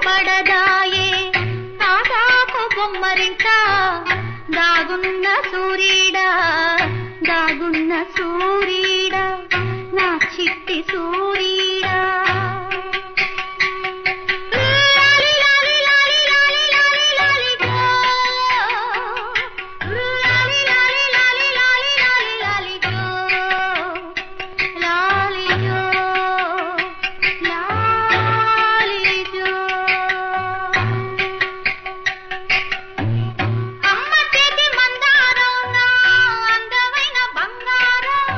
కనపడదాయే తాదాకు బొమ్మరింట దాగున్న సూరీడా దాగున్న సూరీడా నా చిట్టి సూరీడా లాలి లాలి లాలి లాలి లాలి లాలి గో. లాలి లాలి లాలి లాలి లాలి లాలి గో. లాలి జో. లాలి జో. అమ్మ చేతి మందారం నా అందమైన బంగారం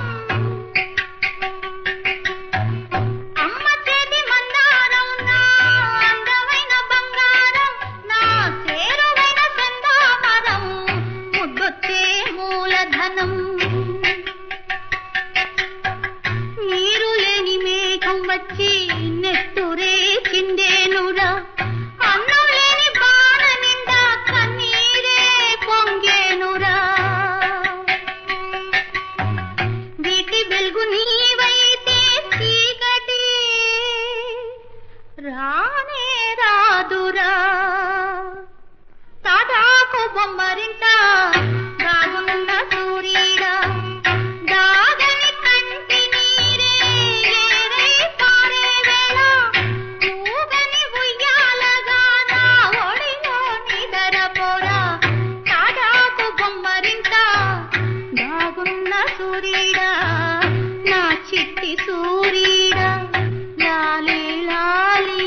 అమ్మ చేతి మందారం నా అందమైన బంగారం నా చేరువైన సందామరం ముద్దొచ్చే మూలధనం నీరు లేని మేఘం వచ్చి నెత్తురే చిందేనురా అన్నం లేని బాణ నిండా కన్నీరే పొంగేనురా వీటి వెలుగు నీవైతే చీకటి రానే రాదురా తాదాకు బొమ్మరింట దాగున్న సూరీడా దాగని కంటి నీరే ఏరై పారే వేళ ఊగని ఉయ్యాలగా నా ఒడిలో నిదరపోరా తాదాకు బొమ్మరింట దాగున్న సూరీడా నా చిట్టి సూరీడా లాలి లాలి